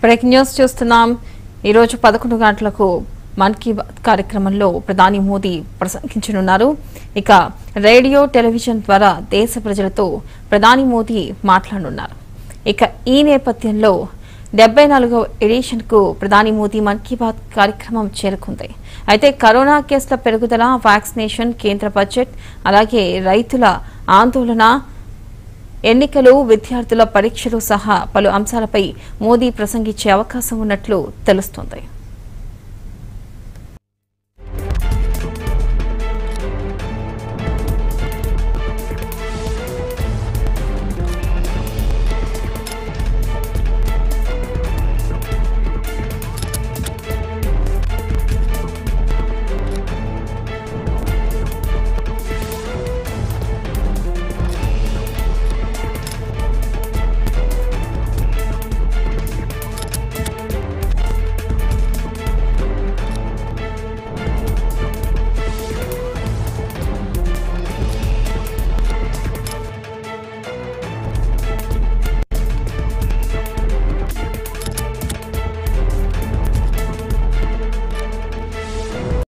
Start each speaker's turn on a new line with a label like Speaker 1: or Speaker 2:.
Speaker 1: breaking news చూస్తున్నాం ఈరోజు పదకొండు గంటలకు మన్ కీ బాత్ కార్యక్రమంలో ప్రధాని మోదీ ప్రసంగించనున్నారు ఇక రేడియో టెలివిజన్ ద్వారా దేశ ప్రజలతో ప్రధాని మోదీ మాట్లాడనున్నారు ఇక ఈ నేపథ్యంలో డెబ్బై నాలుగవ ఎడిషన్ కు ప్రధాని మోదీ మన్ కీ బాత్ కార్యక్రమం చేరుకుంది అయితే కరోనా కేసుల పెరుగుదల వ్యాక్సినేషన్ కేంద్ర బడ్జెట్ అలాగే రైతుల ఆందోళన ఎన్నికలు విద్యార్థుల పరీక్షలు సహా పలు అంశాలపై మోదీ ప్రసంగించే అవకాశం ఉన్నట్లు తెలుస్తోంది